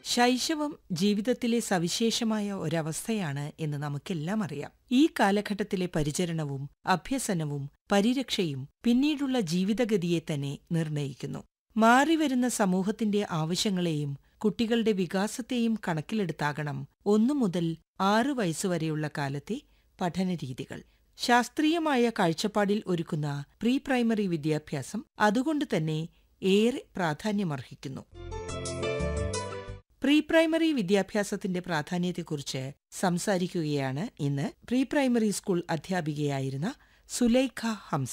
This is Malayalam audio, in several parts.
ശൈശവം ജീവിതത്തിലെ സവിശേഷമായ ഒരവസ്ഥയാണ് എന്ന് നമുക്കെല്ലാം അറിയാം ഈ കാലഘട്ടത്തിലെ പരിചരണവും അഭ്യസനവും പരിരക്ഷയും പിന്നീടുള്ള ജീവിതഗതിയെ തന്നെ നിർണയിക്കുന്നു മാറിവരുന്ന സമൂഹത്തിന്റെ ആവശ്യങ്ങളെയും കുട്ടികളുടെ വികാസത്തെയും കണക്കിലെടുത്താകണം ഒന്നു മുതൽ ആറു വയസ്സുവരെയുള്ള കാലത്തെ പഠനരീതികൾ ശാസ്ത്രീയമായ കാഴ്ചപ്പാടിൽ ഒരുക്കുന്ന പ്രീ പ്രൈമറി വിദ്യാഭ്യാസം അതുകൊണ്ട് തന്നെ ഏറെ പ്രാധാന്യമർഹിക്കുന്നു പ്രീ പ്രൈമറി വിദ്യാഭ്യാസത്തിന്റെ പ്രാധാന്യത്തെക്കുറിച്ച് സംസാരിക്കുകയാണ് ഇന്ന് പ്രീ പ്രൈമറി സ്കൂൾ അധ്യാപികയായിരുന്ന സുലൈഖ ഹംസ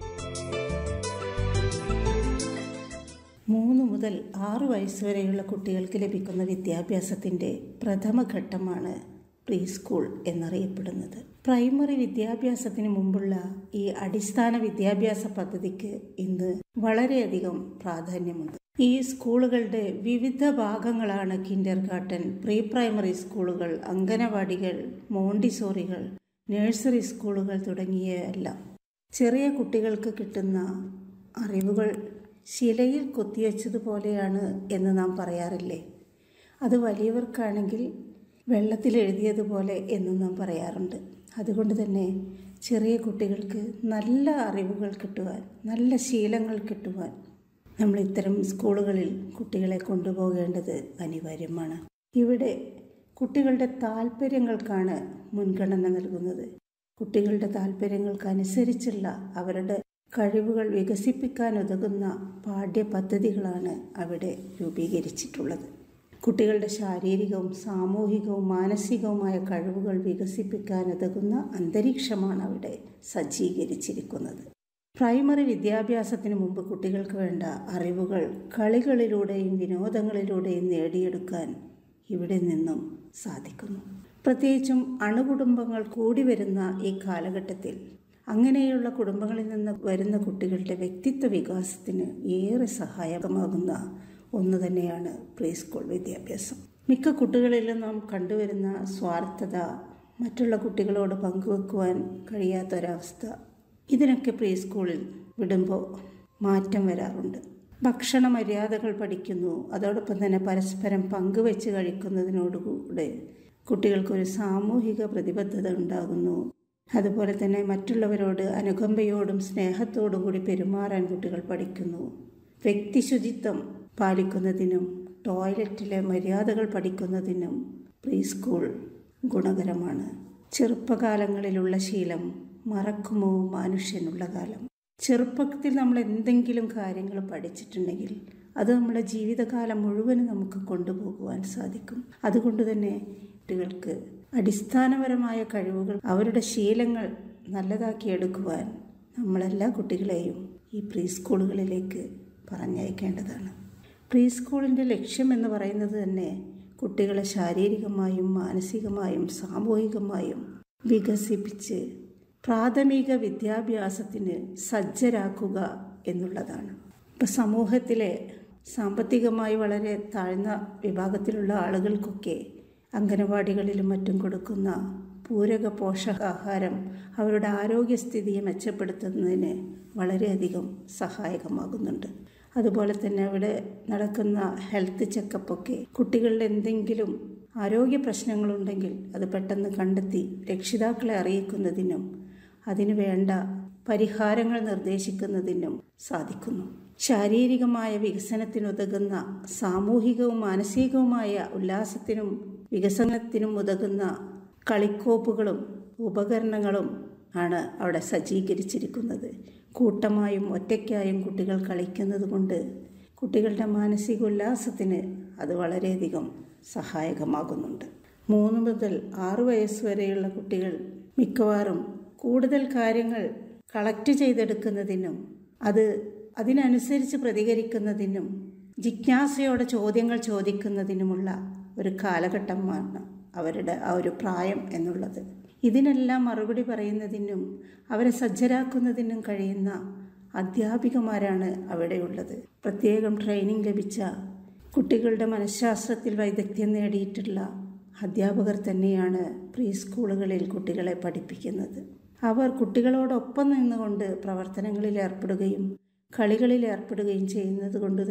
മൂന്ന് മുതൽ ആറ് വയസ്സുവരെയുള്ള കുട്ടികൾക്ക് ലഭിക്കുന്ന വിദ്യാഭ്യാസത്തിൻ്റെ പ്രഥമ ഘട്ടമാണ് പ്രീ സ്കൂൾ എന്നറിയപ്പെടുന്നത് പ്രൈമറി വിദ്യാഭ്യാസത്തിന് മുമ്പുള്ള ഈ അടിസ്ഥാന വിദ്യാഭ്യാസ പദ്ധതിക്ക് ഇന്ന് വളരെയധികം പ്രാധാന്യമുണ്ട് ഈ സ്കൂളുകളുടെ വിവിധ ഭാഗങ്ങളാണ് കിൻഡർ ഗാർട്ടൻ പ്രീ പ്രൈമറി സ്കൂളുകൾ അംഗനവാടികൾ മോണ്ടിസോറികൾ നഴ്സറി സ്കൂളുകൾ തുടങ്ങിയവയെല്ലാം ചെറിയ കുട്ടികൾക്ക് കിട്ടുന്ന അറിവുകൾ ശിലയിൽ കൊത്തിവെച്ചതുപോലെയാണ് എന്ന് നാം പറയാറില്ലേ അത് വലിയവർക്കാണെങ്കിൽ വെള്ളത്തിൽ എഴുതിയതുപോലെ എന്നും നാം പറയാറുണ്ട് അതുകൊണ്ട് തന്നെ ചെറിയ കുട്ടികൾക്ക് നല്ല അറിവുകൾ കിട്ടുവാൻ നല്ല ശീലങ്ങൾ കിട്ടുവാൻ നമ്മൾ ഇത്തരം സ്കൂളുകളിൽ കുട്ടികളെ കൊണ്ടുപോകേണ്ടത് അനിവാര്യമാണ് ഇവിടെ കുട്ടികളുടെ താല്പര്യങ്ങൾക്കാണ് മുൻഗണന നൽകുന്നത് കുട്ടികളുടെ താല്പര്യങ്ങൾക്കനുസരിച്ചുള്ള അവരുടെ കഴിവുകൾ വികസിപ്പിക്കാൻ ഉതകുന്ന പാഠ്യപദ്ധതികളാണ് അവിടെ രൂപീകരിച്ചിട്ടുള്ളത് കുട്ടികളുടെ ശാരീരികവും സാമൂഹികവും മാനസികവുമായ കഴിവുകൾ വികസിപ്പിക്കാൻ ഉതകുന്ന അന്തരീക്ഷമാണ് അവിടെ സജ്ജീകരിച്ചിരിക്കുന്നത് പ്രൈമറി വിദ്യാഭ്യാസത്തിന് മുമ്പ് കുട്ടികൾക്ക് വേണ്ട അറിവുകൾ കളികളിലൂടെയും വിനോദങ്ങളിലൂടെയും നേടിയെടുക്കാൻ ഇവിടെ നിന്നും സാധിക്കുന്നു പ്രത്യേകിച്ചും അണുകുടുംബങ്ങൾ കൂടി വരുന്ന ഈ കാലഘട്ടത്തിൽ അങ്ങനെയുള്ള കുടുംബങ്ങളിൽ നിന്ന് വരുന്ന കുട്ടികളുടെ വ്യക്തിത്വ വികാസത്തിന് ഏറെ സഹായകമാകുന്ന ഒന്ന് തന്നെയാണ് പ്രീ സ്കൂൾ വിദ്യാഭ്യാസം മിക്ക കുട്ടികളിലും നാം കണ്ടുവരുന്ന സ്വാർത്ഥത മറ്റുള്ള കുട്ടികളോട് പങ്കുവെക്കുവാൻ കഴിയാത്തൊരവസ്ഥ ഇതിനൊക്കെ പ്രീ സ്കൂളിൽ വിടുമ്പോൾ മാറ്റം വരാറുണ്ട് ഭക്ഷണ മര്യാദകൾ പഠിക്കുന്നു അതോടൊപ്പം തന്നെ പരസ്പരം പങ്കുവെച്ച് കഴിക്കുന്നതിനോടുകൂടെ കുട്ടികൾക്കൊരു സാമൂഹിക പ്രതിബദ്ധത ഉണ്ടാകുന്നു അതുപോലെ തന്നെ മറ്റുള്ളവരോട് അനുകമ്പയോടും സ്നേഹത്തോടും കൂടി പെരുമാറാൻ കുട്ടികൾ പഠിക്കുന്നു വ്യക്തിശുചിത്വം പാലിക്കുന്നതിനും ടോയ്ലറ്റിലെ മര്യാദകൾ പഠിക്കുന്നതിനും പ്രീ സ്കൂൾ ഗുണകരമാണ് ചെറുപ്പകാലങ്ങളിലുള്ള ശീലം മറക്കുമോ മനുഷ്യനുള്ള കാലം ചെറുപ്പത്തിൽ നമ്മൾ എന്തെങ്കിലും കാര്യങ്ങൾ പഠിച്ചിട്ടുണ്ടെങ്കിൽ അത് നമ്മുടെ ജീവിതകാലം മുഴുവനും നമുക്ക് കൊണ്ടുപോകുവാൻ സാധിക്കും അതുകൊണ്ട് തന്നെ കുട്ടികൾക്ക് അടിസ്ഥാനപരമായ കഴിവുകൾ അവരുടെ ശീലങ്ങൾ നല്ലതാക്കി എടുക്കുവാൻ നമ്മളെല്ലാ കുട്ടികളെയും ഈ പ്രീ സ്കൂളുകളിലേക്ക് പറഞ്ഞയക്കേണ്ടതാണ് പ്രീ സ്കൂളിൻ്റെ ലക്ഷ്യം എന്ന് പറയുന്നത് തന്നെ കുട്ടികളെ ശാരീരികമായും മാനസികമായും സാമൂഹികമായും വികസിപ്പിച്ച് പ്രാഥമിക വിദ്യാഭ്യാസത്തിന് സജ്ജരാക്കുക എന്നുള്ളതാണ് ഇപ്പം സമൂഹത്തിലെ സാമ്പത്തികമായി വളരെ താഴ്ന്ന വിഭാഗത്തിലുള്ള ആളുകൾക്കൊക്കെ അംഗനവാടികളിലും മറ്റും കൊടുക്കുന്ന പൂരക പോഷകാഹാരം അവരുടെ ആരോഗ്യസ്ഥിതിയെ മെച്ചപ്പെടുത്തുന്നതിന് വളരെയധികം സഹായകമാകുന്നുണ്ട് അതുപോലെ തന്നെ അവിടെ നടക്കുന്ന ഹെൽത്ത് ചെക്കപ്പൊക്കെ കുട്ടികളുടെ എന്തെങ്കിലും ആരോഗ്യ പ്രശ്നങ്ങളുണ്ടെങ്കിൽ അത് പെട്ടെന്ന് കണ്ടെത്തി രക്ഷിതാക്കളെ അറിയിക്കുന്നതിനും അതിനു വേണ്ട പരിഹാരങ്ങൾ നിർദ്ദേശിക്കുന്നതിനും സാധിക്കുന്നു ശാരീരികമായ വികസനത്തിനുതകുന്ന സാമൂഹികവും മാനസികവുമായ ഉല്ലാസത്തിനും വികസനത്തിനും ഉതകുന്ന കളിക്കോപ്പുകളും ഉപകരണങ്ങളും ആണ് അവിടെ സജ്ജീകരിച്ചിരിക്കുന്നത് കൂട്ടമായും ഒറ്റയ്ക്കായും കുട്ടികൾ കളിക്കുന്നത് കൊണ്ട് കുട്ടികളുടെ മാനസിക ഉല്ലാസത്തിന് അത് വളരെയധികം സഹായകമാകുന്നുണ്ട് മൂന്ന് മുതൽ ആറു വയസ്സ് വരെയുള്ള കുട്ടികൾ മിക്കവാറും കൂടുതൽ കാര്യങ്ങൾ കളക്ട് ചെയ്തെടുക്കുന്നതിനും അത് അതിനനുസരിച്ച് പ്രതികരിക്കുന്നതിനും ജിജ്ഞാസയോടെ ചോദ്യങ്ങൾ ചോദിക്കുന്നതിനുമുള്ള ഒരു കാലഘട്ടമാണ് അവരുടെ ആ ഒരു പ്രായം എന്നുള്ളത് ഇതിനെല്ലാം മറുപടി പറയുന്നതിനും അവരെ സജ്ജരാക്കുന്നതിനും കഴിയുന്ന അധ്യാപികമാരാണ് അവിടെയുള്ളത് പ്രത്യേകം ട്രെയിനിങ് ലഭിച്ച കുട്ടികളുടെ മനഃശാസ്ത്രത്തിൽ വൈദഗ്ധ്യം നേടിയിട്ടുള്ള അധ്യാപകർ തന്നെയാണ് പ്രീ സ്കൂളുകളിൽ കുട്ടികളെ പഠിപ്പിക്കുന്നത് അവർ കുട്ടികളോടൊപ്പം നിന്നുകൊണ്ട് പ്രവർത്തനങ്ങളിൽ ഏർപ്പെടുകയും കളികളിൽ ഏർപ്പെടുകയും ചെയ്യുന്നത് കൊണ്ട്